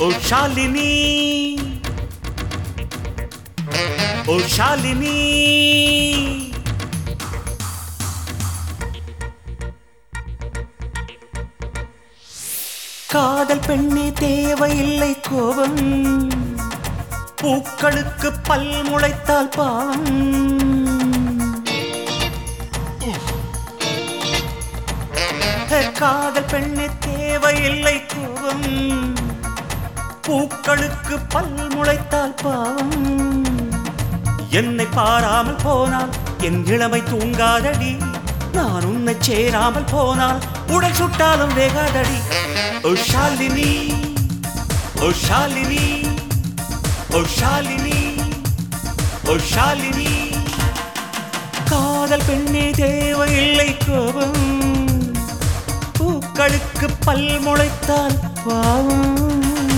ஓ ஷாலினி ஓ ஷாலினி காதல் பெண்ணே தேவையில்லை கோபம் பூக்களுக்கு பல் முளைத்தால் பாவம் காதல் பெண்ணே தேவையில்லை கோபம் பூக்களுக்கு பல் முளைத்தால் பாவம் என்னை பாராமல் போனால் என் இளமை தூங்காதடி நான் உன்னை சேராமல் போனால் உடல் சுட்டாலும் வேகாதடி ஓ ஷாலினி ஓ ஷாலினி ஓ ஷாலினி ஓ ஷாலினி காதல் பெண்ணே தேவையில்லை கோபம் பூக்களுக்கு பல் முளைத்தால் பாவம்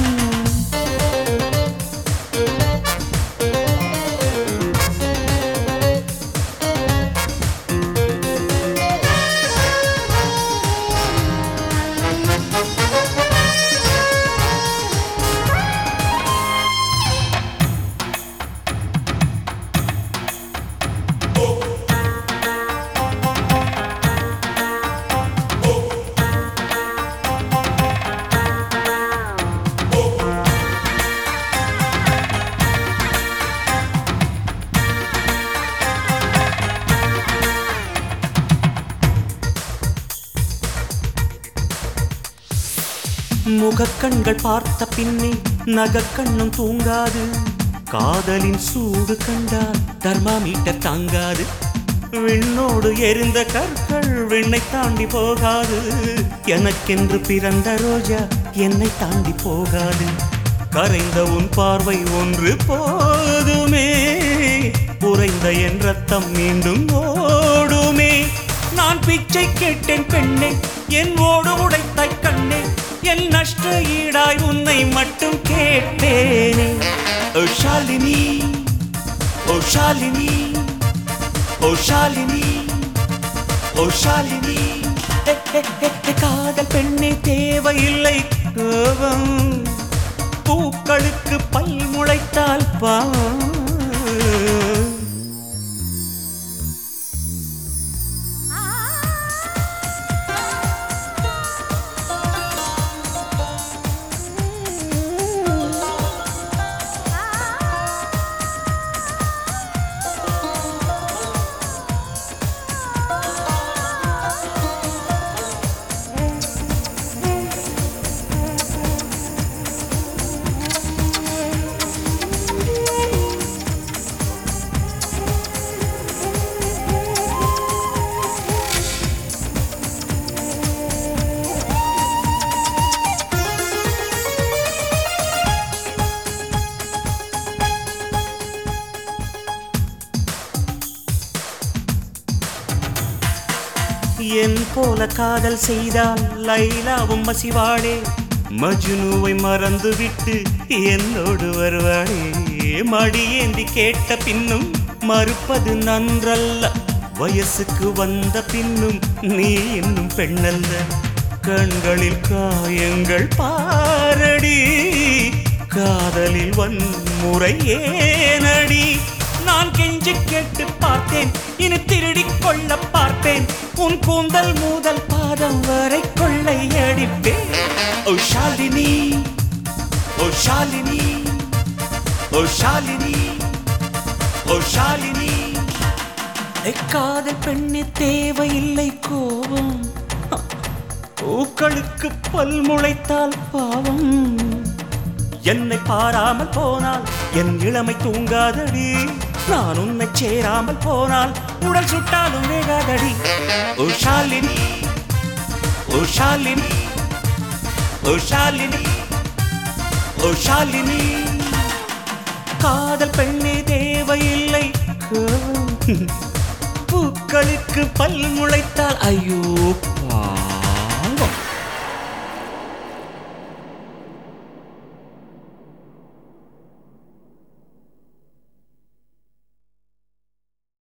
முகக்கண்கள் பார்த்த பின்னே நகக்கண்ணும் தூங்காது காதலின் சூடு கண்டால் தர்மாமீட்டர் தாங்காது விண்ணோடு எரிந்த கற்கள் விண்ணை தாண்டி போகாது எனக்கென்று பிறந்த ரோஜா என்னை தாண்டி போகாது கரைந்த உன் பார்வை ஒன்று போதுமே உறைந்த என் ரத்தம் மீண்டும் ஓடுமே நான் பிச்சை கேட்டேன் பெண்ணே என் ஓடு உடைத்தாய் கண்ணே என் நஷ்ட ஈடாய் உன்னை மட்டும் கேட்டேனே ஓ ஷாலினி ஓ ஷாலினி ஓ ஷாலினி ஓ ஷாலினி ஹே, ஹே, ஹே, ஹே, காதல் பெண்ணே தேவையில்லை கோபம் பூக்களுக்கு பல் முளைத்தால் பா என் போல காதல் செய்தால் லைலாவும் மசிவாளே மஜ்னுவை மறந்து விட்டு என்னோடு வருவாளே மடியேந்தி கேட்ட பின்னும் மறுப்பது நன்றல்ல வயசுக்கு வந்த பின்னும் நீ இன்னும் பெண்ணல்ல கண்களில் காயங்கள் பாரடி காதலில் வன்முறை ஏனடி நான் கெஞ்சி கேட்டு பார்த்தேன் இனி திருடிக் கொள்ள பார்ப்பேன் உன் கூந்தல் மூதல் பாதம் வரை கொள்ளை அடிப்பேன் ஓ ஷாலினி ஓ ஷாலினி ஓ ஷாலினி ஓ ஷாலினி காதல் பெண்ணே தேவையில்லை கோபம் பூக்களுக்கு பல் முளைத்தால் பாவம் என்னை பாராமல் போனால் என் இளமை தூங்காதடி நான் உன்னை சேராமல் போனால் உடல் சுட்டாலும் வேகாதடி ஓ ஷாலினி ஓ ஷாலினி ஓ ஷாலினி ஓ ஷாலினி காதல் பெண்ணே தேவையில்லை கோபம். பூக்களுக்கு பல் முளைத்தால் ஐயோ